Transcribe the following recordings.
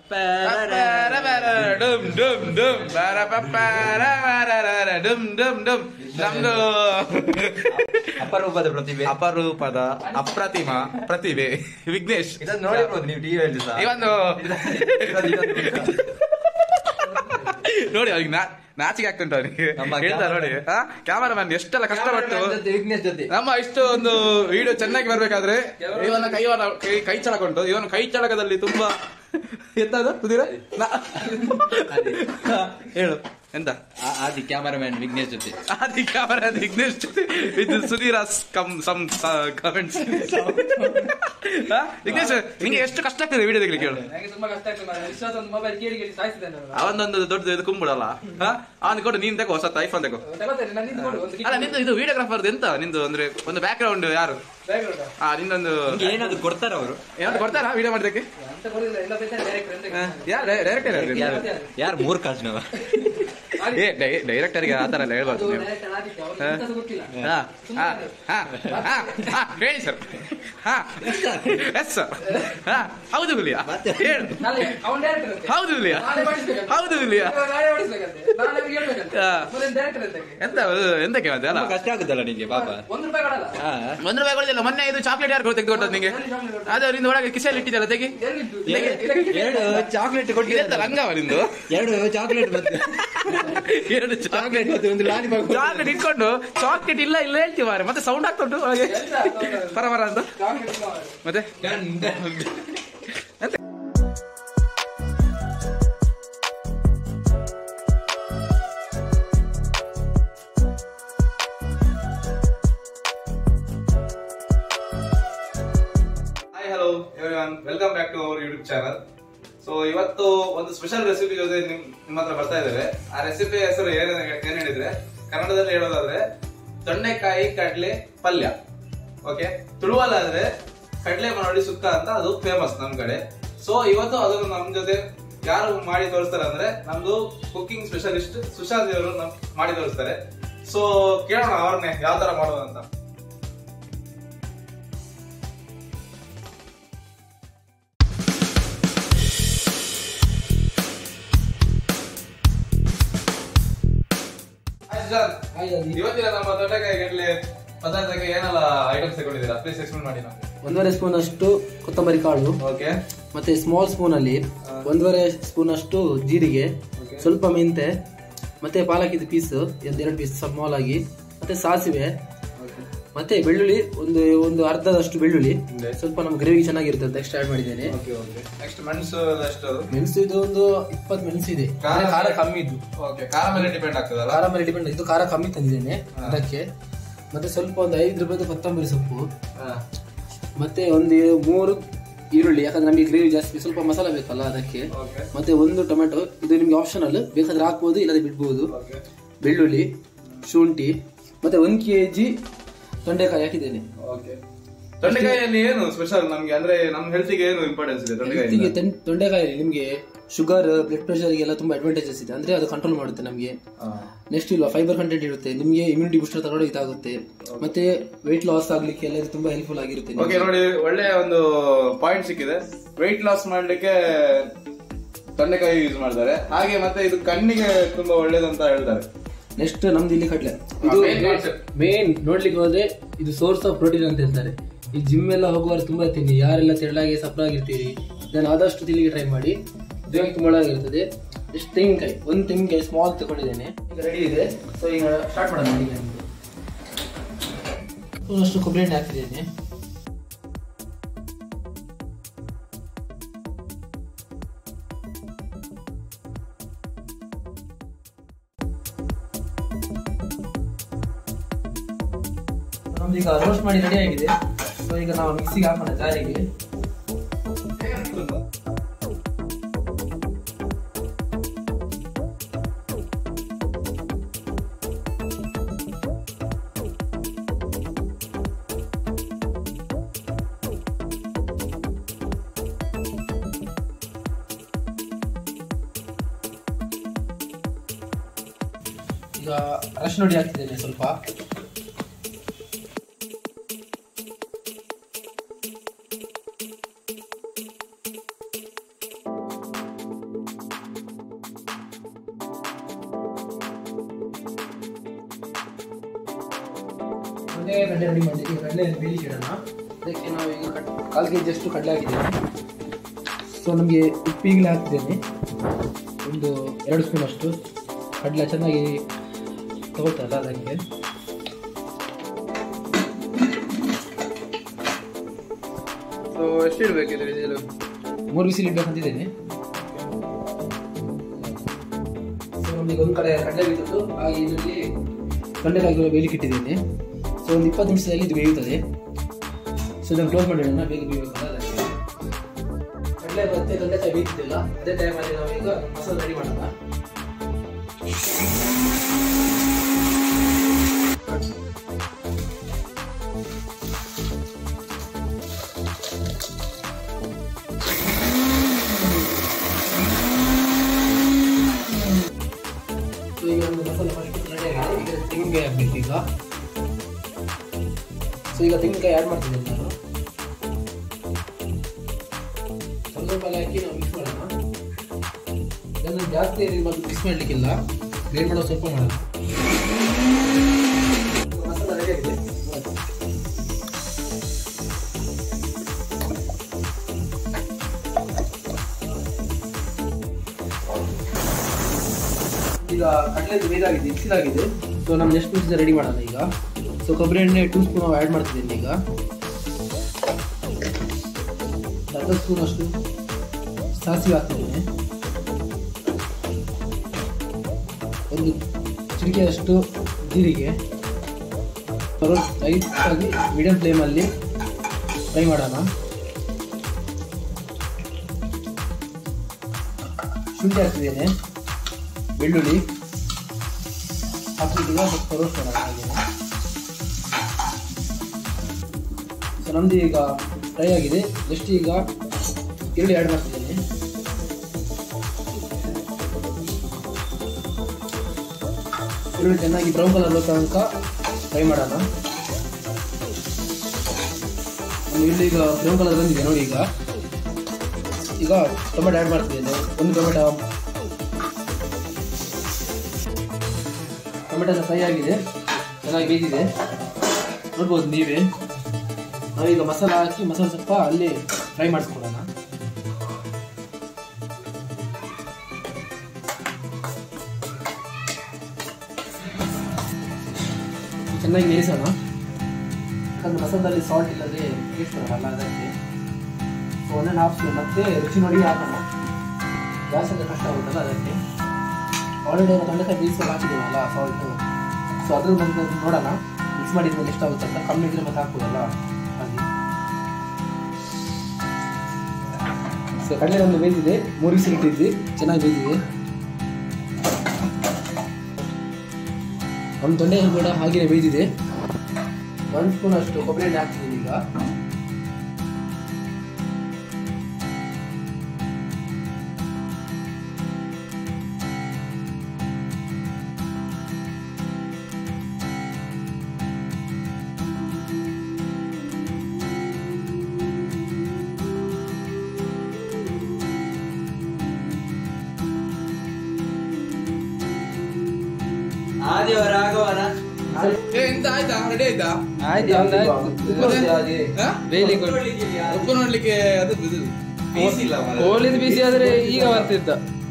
ಡುಮ್ ಡುಮ್ ಡುಮ್ ಬರ ಪಪ್ಪರ ಬರರರ ಡುಮ್ ಡುಮ್ ಡುಮ್ ನಮ್ದು ಅಪರೂಪದ ಪ್ರತಿಭೆ ಅಪರೂಪದ ಅಪ್ರತಿಮ ಪ್ರತಿಭೆ ವಿಘ್ನೇಶ್ ಇದನ್ನ ನೋಡಿರ್ಬೋದು ನೀವು ಟಿವಿಯಲ್ಲಿ ಸಹ ಈ ಒಂದು ಇದೊಂದು- ಇದೊಂದು- ನೋಡಿ ಅವ್ರಿಗೆ ನಾ- ನಾಚಿಕೆ ಆಗ್ತುಂಟು ಅವನಿಗೆ ನಮ್ಮ ಹೇಳ್ತಾರೆ ನೋಡಿ ಕ್ಯಾಮರಾಮನ್ ಎಷ್ಟೆಲ್ಲ ಕಷ್ಟಪಟ್ಟು Cameraman ಜೊತೆ ವಿಘ್ನೇಶ್ ಜೊತೆ ನಮ್ಮ ಇಷ್ಟು ಒಂದು ವಿಡಿಯೋ ಚೆನ್ನಾಗಿ ಬರ್ಬೇಕಾದ್ರೆ ಇವನ ಕೈವನ ಕೈ ಕೈ ಚಳಕ ಉಂಟು ಇವನು ಕೈ ಚಳಕದಲ್ಲಿ ತುಂಬಾ ಎಂತದ ಸುಧೀರ ನಾ- ಹಾ, ಹೇಳು ಎಂತ ಆ- ಆದಿ ಕ್ಯಾಮರಾಮ್ಯಾನ್ ವಿಘ್ನೇಶ್ ಜೊತೆ ಆದಿ ಕ್ಯಾಮರಾ ವಿಘ್ನೇಶ್ ಜೊತೆ ಇದು Sudhira come some comments Vignesh ನಿಂಗೆ ಎಷ್ಟು ಕಷ್ಟ ಆಗ್ತದೆ ವಿಡಿಯೋ ತೆಗಿಲಿಕ್ಕೆ ಹೇಳು ನನಗೆ ತುಂಬಾ ಕಷ್ಟ ಆಗ್ತದೆ ಮಾರ್ರೆ. ವಿಶ್ವಾಸ ಒಂದು ಮೊಬೈಲ್ ಕೇಳಿ ಕೇಳಿ ಸಾಯಿಸಿದ್ದೇನೆ ನಾನು. ಅವನೊಂದು ದೊಡ್ಡ ಇದು ಕುಂಬಿಡಲ್ಲ ಅವನು ಕೊಡು ನೀನ್ ತಗೋ ಹೊಸ ಐಫೋನ್ ತಗೋ ತಗೋತೇನೆ, ನಾನು ನಿಂತು ಕೊಡು, ಒಂದು ಅಲ್ಲ ನಿಂದು ಇದು ವಿಡಿಯೋಗ್ರಾಫರ್ ಎಂತ ನಿಂದು ಅಂದ್ರೆ ಒಂದು ಬ್ಯಾಕ್ ಗ್ರೌಂಡ್ ಯಾರು background ಆ? ಆ ನಿಂದೊಂದು ನಿಮ್ಗೆ ಏನಾದ್ರು ಕೊಡ್ತಾರ ಅವರು ಏನಾದ್ರು ಕೊಡ್ತಾರಾ ವಿಡಿಯೋ ಮಾಡಿದಕ್ಕೆ ಅಂತ ಕೊಡುದಿಲ್ಲ, ಎಲ್ಲ ಬೇಕಾದ್ರೆ direct ಅಂತ ಕೇಳ್ತಾನೆ. ಯಾರು ಡೈರೆಕ್ಟರ್ ಯಾರು ಯಾರು ಮೂರ್ ಕಾಜ್ನವ ಏ ಡೈರೆಕ್ಟರ್ಗೆ ಆತರ ಎಲ್ಲ ಹೇಳ್ಬಾರ್ದು ಅದು ನೀವು direct ಆದಿತ್ಯ, ಅವ್ರಿಗೆ ಎಂತಸು ಗೊತ್ತಿಲ್ಲ. ಹಾ, ಹಾ, ಹಾ, ಹಾ, ಹಾ, ಹೇಳಿ ಸರ್ ಹಾ ಎಸ್ ಸರ್ ಹಾ ಹೌದು ಹುಲಿಯಾ ಹೇಳು ನಾಳೆ ಅವ್ನು director ಅಂತೆ. ಹೌದು ಹುಲಿಯಾ ನಾಳೆ ಮಾಡಿಸ್ಬೇಕಂತೆ. ಹೌದು ಹುಲಿಯಾ ಇವಾಗ ನಾಳೆ ಮಾಡಿಸ್ಬೇಕಂತೆ. ನಾಳೆ ಅವ್ನಿಗೆ ಹೇಳ್ಬೇಕಂತೆ. ಹಾ. ಮೊದಲು director ಅಂತಕ್ಕೆ. ಎಂತ ಅದು ಎಂತಕ್ಕೆ ಮತ್ತೆ ಅಲ್ಲ ಕಷ್ಟ ಆಗುದಲ್ಲ ನಿಂಗೆ ಪಾಪ ಒಂದು ರೂಪಾಯಿ ಕೊಡಲ್ಲ ಹಾ. ಒಂದು ರೂಪಾಯಿ ಕೊಡಲಿಲ್ಲ ಮೊನ್ನೆ ಇದು ಚಾಕ್ಲೇಟ್ ಯಾರು ತೆಗೆದು ಕೊಟ್ಟದ್ದು ನಿಂಗೆ ಅದು ನಿಂದು ಒಳಗೆ ಕಿಸೆಯಲ್ಲಿ ಇಟ್ಟಿದ್ದಲ್ಲ ತೆಗಿ ಎಲ್ಲಿದ್ದು? ಎರಡು- ಇದಕ್ಕೆ- ಎರಡು ಚಾಕ್ಲೇಟ್ ಇದೆಂತ ಕೊಟ್ಟಿದ್ದ ರಂಗವ ನಿಂದು ಎರಡು ಚಾಕ್ಲೇಟ್ ಮತ್ತೆ ಎರಡು ಚಾಕ್ಲೇಟ್ ಮತ್ತೆ ಒಂದು ಲಾಲಿಪಾಪ್ ಚಾಕ್ಲೇಟ್ ಇಟ್ಕೊಂಡು ಚಾಕ್ಲೇಟ್ ಇಲ್ಲ ಇಲ್ಲ ಹೇಳ್ತೀವಿ ಮಾರ್ರೆ. ಮತ್ತೆ ಸೌಂಡ್ ಆಗ್ತಾ ಉಂಟು ಒಳಗೆ ಎಂತ ಅದು? ಪರ ಪರ ಅಂತ chocolate ಇಲ್ಲ ಮಾರ್ರೆ. ಮತ್ತೆ hi hello everyone welcome back to our YouTube channel so ಇವತ್ತು ಒಂದು ಸ್ಪೆಷಲ್ ರೆಸಿಪಿ ಜೊತೆ ನಿಮ್ ನಿಮ್ಮ ಹತ್ರ ಬರ್ತಾ ಇದ್ದೇವೆ ಆ ರೆಸಿಪಿ ಹೆಸರು ಏನ್ ಏನ್ ಹೇಳಿದ್ರೆ ಕನ್ನಡದಲ್ಲಿ ಹೇಳೋದಾದ್ರೆ ತೊಂಡೆಕಾಯಿ ಕಡಲೆ ಪಲ್ಯ ಓಕೆ ತುಳುವಲ್ಲಾದ್ರೆ ಕಡಲೆ ಮನೋಡಿ ಸುಕ್ಕ ಅಂತ ಅದು ಫೇಮಸ್ ನಮ್ ಕಡೆ ಸೊ ಇವತ್ತು ಅದನ್ನು ನಮ್ ಜೊತೆ ಯಾರು ಮಾಡಿ ತೋರಿಸ್ತಾರೆ ಅಂದ್ರೆ ನಮ್ದು ಕುಕಿಂಗ್ ಸ್ಪೆಷಲಿಸ್ಟ್ ಸುಶಾಂತ್ ಅವರು ನಮ್ ಮಾಡಿ ತೋರಿಸ್ತಾರೆ ಸೊ ಕೇಳೋಣ ಅವ್ರನ್ನೇ ಯಾವ ತರ ಮಾಡೋದು ಅಂತ ಹಾಯ್ ಸುಶಾಂತ್ ಹಾಯ್ ಅದಿ. ಇವತ್ತಿನ ನಮ್ಮ ತೊಂಡೆಕಾಯಿ ಗಡ್ಲೆ ಪದಾರ್ಥಕ್ಕೆ ಏನೆಲ್ಲ ಐಟಮ್ಸ್ ತಗೊಂಡಿದ್ದೀರಾ ಪ್ಲೀಸ್ ಎಕ್ಸ್ಪ್ಲೇನ್ ಮಾಡಿ ನಮಗೆ ಒಂದೂವರೆ ಸ್ಪೂನ್ ಅಷ್ಟು ಕೊತ್ತಂಬರಿ ಕಾಳು ಓಕೆ ಮತ್ತೆ ಸ್ಮಾಲ್ ಸ್ಪೂನ್ ಅಲ್ಲಿ ಒಂದೂವರೆ ಸ್ಪೂನ್ ಅಷ್ಟು ಜೀರಿಗೆ Okay. ಸ್ವಲ್ಪ ಮೆಂತೆ ಮತ್ತೆ ಪಾಲಕಿದ ಪೀಸ್ ಎರಡು ಪೀಸ್ ಸ್ಮಾಲ್ ಆಗಿ ಮತ್ತೆ ಸಾಸಿವೆ ಮತ್ತೆ ಬೆಳ್ಳುಳ್ಳಿ ಒಂದು ಒಂದು ಅರ್ಧದಷ್ಟು ಬೆಳ್ಳುಳ್ಳಿ ಹಿಂದೆ. ಸ್ವಲ್ಪ ನಮ್ಮ ಗ್ರೇವಿ ಚೆನ್ನಾಗಿರುತ್ತೆ ಅಂತ ಎಕ್ಸ್ಟ್ರಾ ಆಡ್ ಮಾಡಿದ್ದೇನೆ ಓಕೆ ಓಕೆ ನೆಕ್ಸ್ಟ್ ಮೆಣಸು ಅಷ್ಟು ಮೆಣಸು ಇದು ಒಂದು ಇಪ್ಪತ್ತು ಮೆಣಸು ಇದೆ ಖಾರ- ಅಂದ್ರೆ ಖಾರ ಕಮ್ಮಿ ಇದ್ದು ಓಕೆ ಖಾರ ಮೇಲೆ ಡಿಪೆಂಡ್ ಆಗ್ತದಲ್ಲ ಖಾರ ಮೇಲೆ ಡಿಪೆಂಡ್ ಇದು ಖಾರ ಕಮ್ಮಿ ತಂದಿದ್ದೇನೆ ಹಾ. ಅದಕ್ಕೆ ಮತ್ತೆ ಸ್ವಲ್ಪ ಒಂದು ಐದು ರೂಪಾಯಿದು ಕೊತ್ತಂಬರಿ ಸೊಪ್ಪು ಹಾ. ಮತ್ತೆ ಒಂದು ಮೂರು ಈರುಳ್ಳಿ ಯಾಕಂದ್ರೆ ನಮಗೆ ಗ್ರೇವಿ ಜಾಸ್ತಿ ಸ್ವಲ್ಪ ಮಸಾಲ ಬೇಕಲ್ಲ ಅದಕ್ಕೆ ಓಕೆ ಮತ್ತೆ ಒಂದು ಟೊಮೆಟೊ ಇದು ನಿಮ್ಗೆ ಆಪ್ಷನಲ್ ಬೇಕಾದ್ರೆ ಹಾಕ್ಬೋದು ಇಲ್ಲದೆ ಬಿಡ್ಬೋದು ಓಕೆ ಬೆಳ್ಳುಳ್ಳಿ ಶುಂಠಿ ಮತ್ತೆ ಒಂದು ಕೆ ಜಿ ತೊಂಡೆಕಾಯಿ ಹಾಕಿದ್ದೇನೆ ಓಕೆ ತೊಂಡೆಕಾಯಿಯಲ್ಲಿ ಏನು ಸ್ಪೆಷಲ್ ನಮ್ಗೆ ಅಂದ್ರೆ ನಮ್ಮ ಹೆಲ್ತಿಗೆ ಏನು ಇಂಪಾರ್ಟೆನ್ಸ್ ಇದೆ ಹೆಲ್ತಿಗೆ ತೊಂಡೆಕಾಯಿ ತೊಂ- ತೊಂಡೆಕಾಯಿ ನಿಮ್ಗೆ ಶುಗರ್ ಬ್ಲಡ್ ಪ್ರೆಷರ್ ಎಲ್ಲ ತುಂಬಾ ಅಡ್ವಾಂಟೇಜಸ್ ಇದೆ ಅಂದ್ರೆ ಅದು ಕಂಟ್ರೋಲ್ ಮಾಡುತ್ತೆ ನಮಗೆ ನೆಕ್ಸ್ಟ್ ಇಲ್ವಾ ಫೈಬರ್ ಕಂಟೆಂಟ್ ಇರುತ್ತೆ ನಿಮ್ಗೆ ಇಮ್ಯುನಿಟಿ ಬೂಸ್ಟರ್ ತಗೊಳ್ಳೋ ಇದಾಗುತ್ತೆ ಮತ್ತೆ ವೆಯ್ಟ್ ಲಾಸ್ ಆಗ್ಲಿಕ್ಕೆ ಎಲ್ಲ ಇದು ತುಂಬಾ ಹೆಲ್ಪ್ಫುಲ್ ಆಗಿರುತ್ತೆ ನಿಮ್ಗೆ. ಓಕೆ ನೋಡಿ ಒಳ್ಳೆ ಒಂದು ಪಾಯಿಂಟ್ ಸಿಕ್ಕಿದೆ ವೆಯ್ಟ್ ಲಾಸ್ ಮಾಡ್ಲಿಕ್ಕೆ ತೊಂಡೆಕಾಯಿ ಯೂಸ್ ಮಾಡ್ತಾರೆ ಹಾಗೆ ಮತ್ತೆ ಇದು ಕಣ್ಣಿಗೆ ತುಂಬಾ ಒಳ್ಳೇದಂತ ಹೇಳ್ತಾರೆ ನೆಕ್ಸ್ಟ್ ನಮ್ದು ಇಲ್ಲಿ ಕಡ್ಲೆ ಇದು main concept. ಮೇನ್ ನೋಡ್ಲಿಕ್ಕೆ ಹೋದ್ರೆ ಇದು ಸೋರ್ಸ್ ಆಫ್ ಪ್ರೋಟೀನ್ ಅಂತ ಹೇಳ್ತಾರೆ ಈ ಜಿಮ್ ಎಲ್ಲ ಹೋಗುವವರು ತುಂಬಾ ತಿನ್ನಿ ಯಾರೆಲ್ಲ ತೆಳ್ಳಾಗಿ ಸಪ್ರಾಗಿರ್ತೀರಿ ಇದನ್ನು ಆದಷ್ಟು ತಿನ್ಲಿಕ್ಕೆ ಟ್ರೈ ಮಾಡಿ ದೇಹಕ್ಕೆ ತುಂಬ ಒಳ್ಳೆಯಾಗಿರ್ತದೆ ಎಷ್ಟು ತೆಂಗಿನಕಾಯಿ ಒಂದು ತೆಂಗಿನಕಾಯಿ ಸ್ಮಾಲ್ ತಗೊಂಡಿದ್ದೇನೆ ಈಗ ರೆಡಿ ಇದೆ ಸೊ ಈಗ ಸ್ಟಾರ್ಟ್ ಮಾಡೋಣ ಅಡಿಗೆ ನಮ್ದು. ಅಷ್ಟು ಕೊಬ್ಬರಿ ಎಣ್ಣೆ ಹಾಕ್ತಿದ್ದೇನೆ ನಮ್ದು ಈಗ ರೋಸ್ಟ್ ಮಾಡಿ ರೆಡಿ ಆಗಿದೆ ಸೊ ಈಗ ನಾವು ಮಿಕ್ಸಿಗೆ ಹಾಕೋಣ ಜಾರಿಗೆ ಈಗ ಅರಶಿನ ಹುಡಿ ಹಾಕ್ತಿದ್ದೇನೆ ಸ್ವಲ್ಪ ತೊಂಡೆ ಕಡಲೆ ರೆಡಿ ಮಾಡಿದ್ದೀವಿ ಈಗ ಕಡಲೆ ಬೇಲಿಗೆ ಇಡೋಣ ಅದಕ್ಕೆ ನಾವು ಈಗ ಕಡ್- ಕಾಲು ಕೆ ಜಿಯಷ್ಟು ಕಡಲೆ ಹಾಕಿದ್ದೇವೆ ಸೊ ನಮಗೆ ಉಪ್ಪು ಈಗಲೇ ಹಾಕ್ತಿದ್ದೇನೆ ಒಂದು ಎರಡು ಸ್ಪೂನ್ ಅಷ್ಟು ಕಡಲೆ ಚೆನ್ನಾಗಿ ತಗೊಳ್ತಲ್ಲ ಅದಕ್ಕೆ ಸೊ ಎಷ್ಟು ಇಡ್ಬೇಕಿದ್ರೆ ಇದು ಮೂರು ಬಿಸಿಲು ಇಡ್ಬೇಕಂತಿದ್ದೇನೆ ಸೊ ನಮಗೆ ಒಂದು ಕಡೆ ಕಡಲೆ ಬಿದ್ದು ಹಾಗೆ ಇದರಲ್ಲಿ ತೊಂಡೆಕಾಯಿ ಬೇಲಿಕ್ಕೆ ಇಟ್ಟಿದ್ದೇನೆ ಸೊ ಒಂದು ಇಪ್ಪತ್ತು ನಿಮಿಷದಲ್ಲಿ ಇದು ಬೇಯುತ್ತದೆ ಸೊ ಇದನ್ನು ಕ್ಲೋಸ್ ಮಾಡಿಡೋಣ ಬೇಗ ಬೇಯಬೇಕಲ್ಲ ಅದಕ್ಕೆ ಕಡಲೆ ಮತ್ತೆ ತೊಂಡೆಕಾಯಿ ಬೇಯ್ತಿದ್ದಿಲ್ಲ ಅದೇ ಟೈಮಲ್ಲಿ ನಾವು ಈಗ ಮಸಾಲೆ ರೆಡಿ ಮಾಡೋಣ ಸೊ ಈಗ ಒಂದು ಮಸಾಲೆ ಫಸ್ಟ್ ರೆಡಿ ಆಗಿದೆ ಈಗ ತೆಂಗಿನಕಾಯಿ ಹಾಕ್ಬೇಕು ಈಗ ಸೊ ಈಗ ತೆಂಗಿನಕಾಯಿ ಆ್ಯಡ್ ಮಾಡ್ತಿದ್ದೇನೆ ನಾನು ಸ್ವಲ್ಪ ಸ್ವಲ್ಪ ಎಲ್ಲ ಹಾಕಿ ನಾವು ಮಿಕ್ಸ್ ಮಾಡೋಣ ಇದನ್ನು ಜಾಸ್ತಿ ಮಿಕ್ಸ್ ಮಾಡಲಿಕ್ಕಿಲ್ಲ ಗ್ರೈಂಡ್ ಮಾಡೋ ಸ್ವಲ್ಪ ಮಾಡೋಣ ಮಸಾಲ ರೆಡಿ ಆಗಿದೆ ಈಗ ಕಡಲೆ ಬೇದಾಗಿದೆ ಇಕ್ಸಿಲಾಗಿದೆ ಸೊ ನಮ್ಮ ನೆಕ್ಸ್ಟ್ ಪೀಸ್ ರೆಡಿ ಮಾಡೋಣ ಈಗ ಸೊ ಕೊಬ್ಬರಿ ಎಣ್ಣೆ ಟೂ ಸ್ಪೂನ್ ಆ್ಯಡ್ ಮಾಡ್ತಿದ್ದೀನಿ ಈಗ ಅರ್ಧ ಸ್ಪೂನ್ ಅಷ್ಟು ಸಾಸಿವೆ ಹಾಕ್ತಿದ್ದೇನೆ ಒಂದು ಚಿಟಿಕೆಯಷ್ಟು ಜೀರಿಗೆ ಸ್ವಲ್ಪ ಲೈಟ್ ಆಗಿ ಮೀಡಿಯಂ ಫ್ಲೇಮಲ್ಲಿ ಫ್ರೈ ಮಾಡೋಣ ಶುಂಠಿ ಹಾಕ್ತಿದ್ದೇನೆ ಬೆಳ್ಳುಳ್ಳಿ ಹಾಕಿದ್ದೀಗ ಸ್ವಲ್ಪ ರೋಸ್ಟ್ ಮಾಡೋಣ ಹಾಗೆ ಸೊ ನಮ್ದು ಈಗ ಫ್ರೈ ಆಗಿದೆ ಜಸ್ಟ್ ಈಗ ಈರುಳ್ಳಿ ಆ್ಯಡ್ ಮಾಡ್ತಿದ್ದೇನೆ ಈರುಳ್ಳಿ ಚೆನ್ನಾಗಿ ಬ್ರೌನ್ ಕಲರ್ ಬರೋ ತನಕ ಫ್ರೈ ಮಾಡೋಣ ನಮ್ಮ ಈರುಳ್ಳಿ ಈಗ ಬ್ರೌನ್ ಕಲರ್ ಬಂದಿದೆ ನೋಡಿ ಈಗ ಈಗ ಟೊಮೆಟೊ ಆ್ಯಡ್ ಮಾಡ್ತಿದ್ದೇನೆ ಒಂದು ಟೊಮೆಟೊ ಟೊಮೆಟೊ ಎಲ್ಲ ಫ್ರೈ ಆಗಿದೆ ಚೆನ್ನಾಗಿ ಬೇಯ್ದಿದೆ ನೋಡ್ಬೋದು ನೀವೇ ನಾವೀಗ ಮಸಾಲ ಹಾಕಿ ಮಸಾಲೆ ಸ್ವಲ್ಪ ಅಲ್ಲಿ ಫ್ರೈ ಮಾಡಿಸ್ಕೊಳ್ಳೋಣ ಚೆನ್ನಾಗಿ ಬೇಯಿಸೋಣ ಯಾಕಂದ್ರೆ ಮಸಾಲದಲ್ಲಿ ಸಾಲ್ಟ್ ಇಲ್ಲದೆ ಟೇಸ್ಟ್ ಬರಲ್ಲ ಅದಕ್ಕೆ so one and half spoon ಮತ್ತೆ ರುಚಿ ನೋಡಿ ಹಾಕೋಣ ಜಾಸ್ತಿ ಅಂದರೆ ಕಷ್ಟ ಆಗುತ್ತಲ್ಲ ಅದಕ್ಕೆ ಆಲ್ರೆಡಿ ನಾವು ತೊಂಡೆಕಾಯಿ ಬೀಸ್ಕೊಂಡು ಹಾಕಿದ್ದೀವಲ್ಲ ಸಾಲ್ಟು ಸೊ ಅದ್ರ ಬಂದು ನೋಡೋಣ ಮಿಕ್ಸ್ ಮಾಡಿದ್ಮೇಲೆ ಎಷ್ಟಾಗುತ್ತೆ ಅಂತ ಕಮ್ಮಿ ಇದ್ರೆ ಮತ್ತೆ ಹಾಕ್ಬೋದಲ್ಲ ಹಾಗೆ ಸೊ ಕಡಲೆ ಒಂದು ಬೇಯ್ದಿದೆ ಮೂರು ಬಿಸಿಲು ಇಟ್ಟಿದ್ವಿ ಚೆನ್ನಾಗಿ ಬೇಯ್ದಿದೆ ಒಂದು ತೊಂಡೆ ಕೂಡ ಹಾಗೆಯೇ ಬೇಯ್ದಿದೆ ಒಂದು ಸ್ಪೂನ್ ಅಷ್ಟು ಕೊಬ್ಬರಿ ಎಣ್ಣೆ ಹಾಕ್ತಿದ್ದೀನಿ ಈಗ ಆದಿವರಾಗವನ ಏ, ಎಂತ ಆಯ್ತಾ ರೆಡಿ ಆಯ್ತಾ ಹಾಗೆ. ಹಾ? ಬೇಯ್ಲಿಕ್ಕೆ ಉಪ್ಪು ನೋಡ್ಲಿಕ್ಕೆ ಅದು ಇದು. ಪೀಸಿಲ್ಲ ಮಾರ್ರೆ. ಕೋಲಿದ ಬಿಸಿ ಆದ್ರೆ ಈಗ ಬರ್ತಿದ್ದ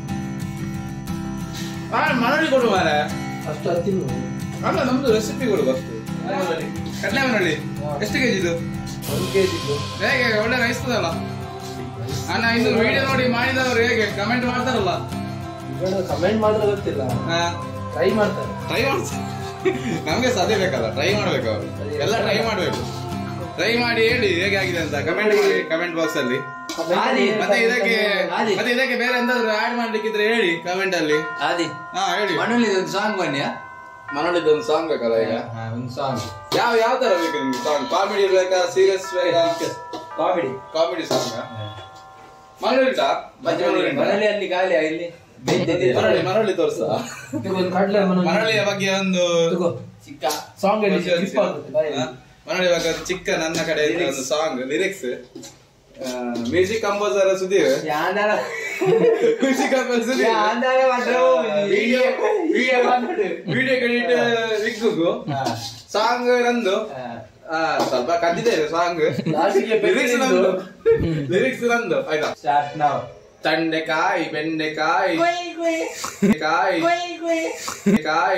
ಆ, ಮರಳಿ ಕೊಡು ಮಾರ ಅಷ್ಟು ಹತ್ತಿಲ್ಲ ಅಲ್ಲ ನಮ್ದು ರೆಸಿಪಿ ಕೊಡು ಅಷ್ಟು ಕಡಲೆ ಮರಳಿ ಎಷ್ಟು ಕೆಜಿ ಇದು ಒಂದು ಕೆ ಜಿದು ಹೇಗೆ ಒಳ್ಳೆ ರೈಸ್ತದಲ್ಲ ಅಣ್ಣ ಇದು ವಿಡಿಯೋ ನೋಡಿ ಮಾಡಿದವರು ಹೇಗೆ ಕಮೆಂಟ್ ಮಾಡ್ತಾರಲ್ಲ ಕಮೆಂಟ್ ಮಾಡಿದ್ರೆ ಗೊತ್ತಿಲ್ಲ ಟ್ರೈ ಮಾಡ್ತಾರೆ ಟ್ರೈ ಮಾಡ್ತಾರೆ ನಮ್ಗೆ ಸಾಧ್ಯ ಬೇಕಲ್ಲ ಟ್ರೈ ಮಾಡ್ಬೇಕು ಅವರು ಎಲ್ಲ ಟ್ರೈ ಮಾಡ್ಬೇಕು ಟ್ರೈ ಮಾಡಿ ಹೇಳಿ ಹೇಗೆ ಆಗಿದೆ ಅಂತ ಕಮೆಂಟ್ ಮಾಡಿ ಕಮೆಂಟ್ ಬಾಕ್ಸ್ ಅಲ್ಲಿ ಆದಿ. ಮತ್ತೆ ಇದಕ್ಕೆ ಆದಿ. ಮತ್ತೆ ಇದಕ್ಕೆ ಬೇರೆ ಎಂತಾದ್ರು ಆಡ್ ಮಾಡ್ಲಿಕ್ಕಿದ್ರೆ ಹೇಳಿ ಕಮೆಂಟ್ ಅಲ್ಲಿ ಆದಿ ಹಾ ಹೇಳಿ ಮಣ್ಣಲ್ಲಿ ಒಂದು ಸಾಂಗ್ ಬನ್ನಿಯಾ ಮನೋಳಿದ ಒಂದು ಸಾಂಗ್ ಬೇಕಲ್ಲ ಈಗ ಒಂದು ಸಾಂಗ್ ಯಾವ ಯಾವ ತರ ಬೇಕು ನಿಮ್ಗೆ ಸಾಂಗ್ ಕಾಮಿಡಿ ಇರ್ಬೇಕಾ ಸೀರಿಯಸ್ ಬೇಕಾ ಕಾಮಿಡಿ ಕಾಮಿಡಿ ಸಾಂಗ್ ಮನೋಳಿ ಉಂಟಾ ಮನೆಯಲ್ಲಿ ಅಲ್ಲಿ ಖಾಲಿ ಇಲ್ಲಿ ಬೆಂದಿದೆ. ಮರಳಿ ಮರಳಿ ತೋರ್ಸ ಒಂದು ಕಡ್ಲೆ ಮರಳಿಯ ಬಗ್ಗೆ ಒಂದು ಚಿಕ್ಕ ಸಾಂಗ್ ಹೇಳಿ ಖುಷಿ skip ಆಗುತ್ತೆ ಬಾಯಲ್ಲಿ. ಹಾ? ಮರಳಿ ಬಗ್ಗೆ ಒಂದು ಚಿಕ್ಕ ನನ್ನ ಕಡೆ ಒಂದು song lyrics music composer Sudheer ಯಾಂದಾರ ಮ್ಯೂಸಿಕ್ ಕಂಪೋಸರ್ ಸುಧೀರ್ ಯಾಂದಾರ ಮಾಡ್ರು. ವಿಡಿಯೋ ವಿಡಿಯೋ ಮಾಡ್ರು. ವಿಡಿಯೋ ಕ್ರೆಡಿಟ್ ವಿಗ್ಗುಗು ಸಾಂಗ್ ನಂದು ಆ, ಸ್ವಲ್ಪ ಕದ್ದಿದ್ದೇವೆ ಸಾಂಗ್ ಲಾಸ್ಟಿಗೆ ಲಿರಿಕ್ಸ್ ನಂದು ಲಿರಿಕ್ಸ್ ನಂದು ಆಯ್ತಾ ಸ್ಟಾರ್ಟ್ ನಾವು ತಂಡೆಕಾಯಿ ಬೆಂಡೆಕಾಯಿ ಕಾಯಿ ಕಾಯಿ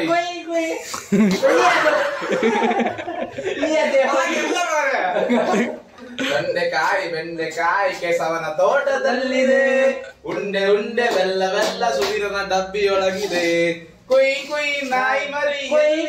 ಬೆಂಡೆಕಾಯಿ ಬೆಂಡೆಕಾಯಿ ಕೆಸವನ ತೋಟದಲ್ಲಿದೆ ಉಂಡೆ ಉಂಡೆ ಬೆಲ್ಲ ಬೆಲ್ಲ ಸುದಿರನ ಡಬ್ಬಿಯೊಳಗಿದೆ ಕುಯ್ ಕುಯ್ ನಾಯಿ ಮರಿ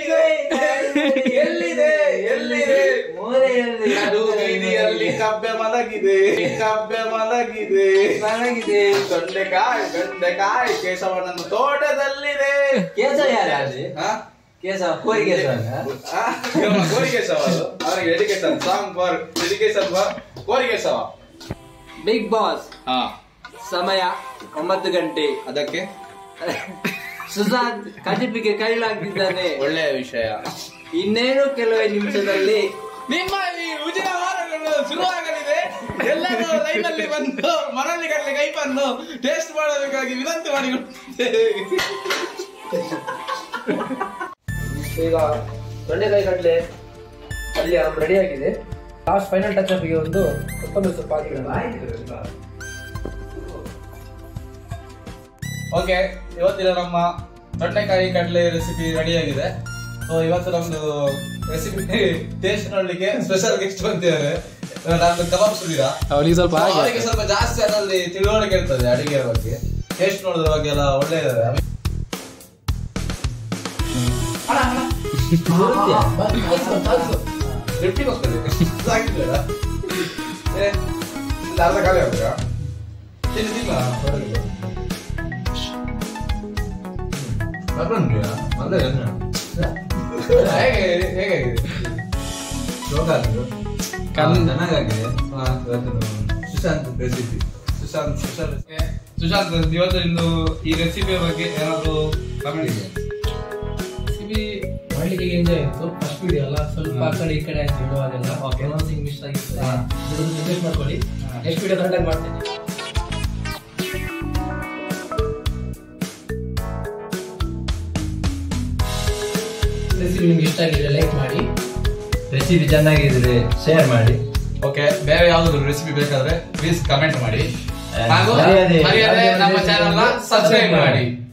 ಎಲ್ಲಿದೆ ಎಲ್ಲಿದೆ ನಡು ಬೀದಿಯಲ್ಲಿ ಕಬ್ಬೆ ಮಲಗಿದೆ ಕಬ್ಬೆ ಮಲಗಿದೆ ಚೆನ್ನಾಗಿದೆ ತೊಂಡೆಕಾಯಿ ಬೆಂಡೆಕಾಯಿ ಕೇಶವನನ್ನು ತೋಟದಲ್ಲಿದೆ ಕೇಸ ಯಾರು ಅಲ್ಲಿ ಹಾ? ಕೇಸ ಕೋರಿ ಕೇಸ ಆ, ನಮ್ಮ ಕೋರಿಕೇಶವ ಅದು. ಅವನಿಗೆ education song for education for Korikeshava Bigg Boss ಹಾ ಸಮಯ ಒಂಬತ್ತು ಗಂಟೆ ಅದಕ್ಕೆ ಸುಶಾಂತ್ ಕಜಿಪಿಗೆ ಕೈಲಾಗ್ತಿದ್ದಾನೆ ಒಳ್ಳೆಯ ವಿಷಯ ಇನ್ನೇನು ಕೆಲವೇ ನಿಮಿಷದಲ್ಲಿ ನಿಮ್ಮ ಈ ಉಜಿನ ವಾರಗಳು ಶುರುವಾಗಲಿದೆ ಎಲ್ಲರೂ ಲೈವ್ ಅಲ್ಲಿ ಬಂದು ಮರಳಿ ಕಡಲೆ ಕೈ ಬಂದು ಟೇಸ್ಟ್ ಮಾಡಬೇಕಾಗಿ ವಿನಂತಿ ಮಾಡಿಕೊಡ್ತೇವೆ ಈಗ ತೊಂಡೆಕಾಯಿ ಕಡಲೆ ಅಲ್ಲಿ ರೆಡಿ ಆಗಿದೆ ಲಾಸ್ಟ್ ಫೈನಲ್ ಟಚ್ ಅಪ್ಗೆ ಒಂದು ಕೊತ್ತಂಬರಿ ಸೊಪ್ಪು ಹಾಕಿರೋಣ ಓಕೆ ಇವತ್ತಿನ ನಮ್ಮ ತೊಂಡೆಕಾಯಿ ಕಡಲೆ ರೆಸಿಪಿ ರೆಡಿ ಆಗಿದೆ ಸೊ ಇವತ್ತು ನಮ್ದು ರೆಸಿಪಿ ಟೇಸ್ಟ್ ನೋಡ್ಲಿಕ್ಕೆ ಸ್ಪೆಷಲ್ ಗೆಸ್ಟ್ ಬಂದಿದ್ದಾರೆ ನಮ್ದು ಕಬಾಬ್ ಸುದೀರ ಅವನಿಗೆ ಸ್ವಲ್ಪ So, ಹಾಗೆ ಅವರಿಗೆ ಸ್ವಲ್ಪ ಜಾಸ್ತಿ ಅದರಲ್ಲಿ ತಿಳುವಳಿಕೆ ಇರ್ತದೆ ಅಡಿಗೆ ಬಗ್ಗೆ ಟೇಸ್ಟ್ ನೋಡೋದ್ರ ಬಗ್ಗೆ ಎಲ್ಲ ಒಳ್ಳೆ ಇದೆ ಸಾಕಿದ್ರಲ್ಲ? ಏ, ಇದು ಅರ್ಧ ಖಾಲಿ ಆಗ್ಬೇಕಾ? ತಿನ್ನು, ತಿನ್ನು. ಹೊರಗೆ. ಬರ್ಬಂದ್ಯಾ? ಅಲ್ಲೇ ಏನು? ಹೇಗೆ ಹೇಗಾಗಿದೆ ಚೆನ್ನಾಗಿದೆ ಹಾ, ಸುಶಾಂತ್ ರೆಸಿಪಿ ಸುಶಾಂತ್ ಸುಶಾಂತ್ ಸುಶಾಂತ್ ಇವತ್ತು ನಿಮ್ದು ಈ ರೆಸಿಪಿಯ ಬಗ್ಗೆ ಏನಾದ್ರು ಕಮೆಂಟ್ ಇದೆ ರೆಸಿಪಿ ಮಾಡ್ಲಿಕ್ಕೆ ಎಂಜಾಯ್ ಆಯ್ತು ಫಸ್ಟ್ ವಿಡಿಯೋ ಅಲ್ಲ ಸ್ವಲ್ಪ ಆ ಕಡೆ ಈ ಕಡೆ ಆಯ್ತು ಇಡುವಾಗೆಲ್ಲ ಪ್ರೊನೌನ್ಸಿಂಗ್ ಮಿಸ್ ಆಗಿರ್ತದೆ ಹಾ. ಇದೊಂದು ಅಡ್ಜಸ್ಟ್ ಮಾಡ್ಕೊಳ್ಳಿ ನೆಕ್ಸ್ಟ್ ವಿಡಿಯೋ ಕರೆಕ್ಟಾಗಿ ಮಾಡ್ತೀನಿ ರೆಸಿಪಿ ನಿಮ್ಗೆ ಇಷ್ಟ ಆಗಿದೆ ಲೈಕ್ ಮಾಡಿ ರೆಸಿಪಿ ಚೆನ್ನಾಗಿದ್ರೆ ಶೇರ್ ಮಾಡಿ ಓಕೆ ಬೇರೆ ಯಾವ್ದಾದ್ರು ರೆಸಿಪಿ ಬೇಕಾದ್ರೆ ಪ್ಲೀಸ್ ಕಮೆಂಟ್ ಮಾಡಿ ಆ, ಹಾಗೂ ಮರೆಯದೆ- ಮರೆಯದೆ ನಮ್ಮ ಚಾನೆಲ್ ಸಬ್ಸ್ಕ್ರೈಬ್ ಮಾಡಿ